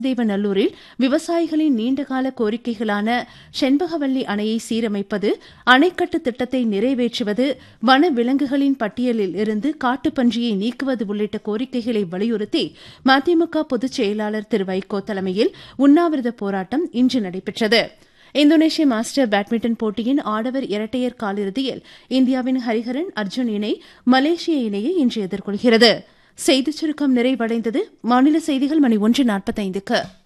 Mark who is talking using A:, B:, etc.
A: தேவநல்லூரில் விவசாயிகளின் நீண்டகால கோரிக்கைகளான செண்பகவல்லி அணையை சீரமைப்பது அணைக்கட்டு திட்டத்தை நிறைவேற்றுவது வன விலங்குகளின் பட்டியலில் இருந்து காட்டுப்பன்றியை நீக்குவது உள்ளிட்ட கோரிக்கைகளை வலியுறுத்தி மதிமுக பொதுச் செயலாளர் திரு வைகோ தலைமையில் உண்ணாவிரத போராட்டம் இன்று நடைபெற்றது இந்தோனேஷிய மாஸ்டர் பேட்மிண்டன் போட்டியின் ஆடவர் இரட்டையர் காலிறுதியில் இந்தியாவின் ஹரிஹரன் அர்ஜுன் இணை மலேசிய இணையை இன்று எதிர்கொள்கிறது செய்திச் சுருக்கம் நிறைவடைந்தது மாநில செய்திகள் மணி ஒன்று நாற்பத்தைந்துக்கு